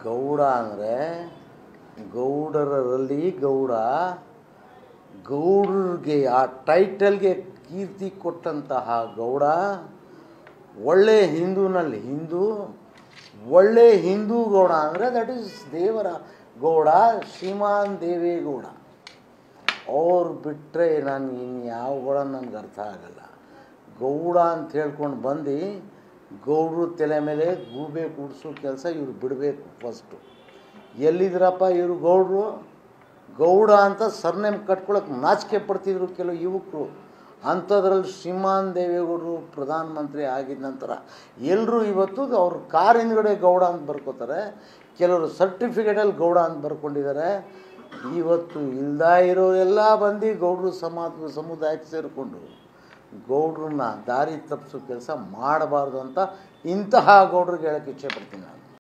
ಗೌಡ ಅಂದರೆ ಗೌಡರಲ್ಲಿ ಗೌಡ ಗೌಡರಿಗೆ ಆ ಟೈಟಲ್ಗೆ ಕೀರ್ತಿ ಕೊಟ್ಟಂತಹ ಗೌಡ ಒಳ್ಳೆ ಹಿಂದೂನಲ್ಲಿ ಹಿಂದೂ ಒಳ್ಳೆ ಹಿಂದೂ ಗೌಡ ಅಂದರೆ ದಟ್ ಈಸ್ ದೇವರ ಗೌಡ ಶ್ರೀಮಾನ್ ದೇವೇಗೌಡ ಅವ್ರು ಬಿಟ್ಟರೆ ನಾನು ಇನ್ನು ಯಾವ ಗೌಡ ನನಗೆ ಅರ್ಥ ಆಗಲ್ಲ ಗೌಡ ಅಂತ ಹೇಳ್ಕೊಂಡು ಬಂದು ಗೌಡ್ರು ತಲೆ ಮೇಲೆ ಗೂಬೆ ಕೂಡಿಸೋ ಕೆಲಸ ಇವ್ರು ಬಿಡಬೇಕು ಫಸ್ಟು ಎಲ್ಲಿದ್ರಪ್ಪ ಇವರು ಗೌಡ್ರು ಗೌಡ ಅಂತ ಸರ್ನೇಮ್ ಕಟ್ಕೊಳಕ್ಕೆ ನಾಚಿಕೆ ಪಡ್ತಿದ್ರು ಕೆಲವು ಯುವಕರು ಅಂಥದ್ರಲ್ಲಿ ಶ್ರೀಮಾನ್ ದೇವೇಗೌಡರು ಪ್ರಧಾನಮಂತ್ರಿ ಆಗಿದ ನಂತರ ಎಲ್ಲರೂ ಇವತ್ತು ಅವ್ರ ಕಾರ್ ಹಿಂದ್ಗಡೆ ಗೌಡ ಅಂತ ಬರ್ಕೋತಾರೆ ಕೆಲವರು ಸರ್ಟಿಫಿಕೇಟಲ್ಲಿ ಗೌಡ ಅಂತ ಬರ್ಕೊಂಡಿದ್ದಾರೆ ಇವತ್ತು ಇಲ್ದ ಇರೋರೆಲ್ಲ ಬಂದು ಗೌಡ್ರು ಸಮಾಜ ಸಮುದಾಯಕ್ಕೆ ಸೇರಿಕೊಂಡು ಗೌಡ್ರನ್ನ ದಾರಿ ತಪ್ಪಿಸೋ ಕೆಲಸ ಮಾಡಬಾರ್ದು ಅಂತ ಇಂತಹ ಗೌಡ್ರಿಗೆ ಹೇಳೋಕ್ಕೆ ಇಚ್ಛೆ ಪಡ್ತೀನಿ ನಾನು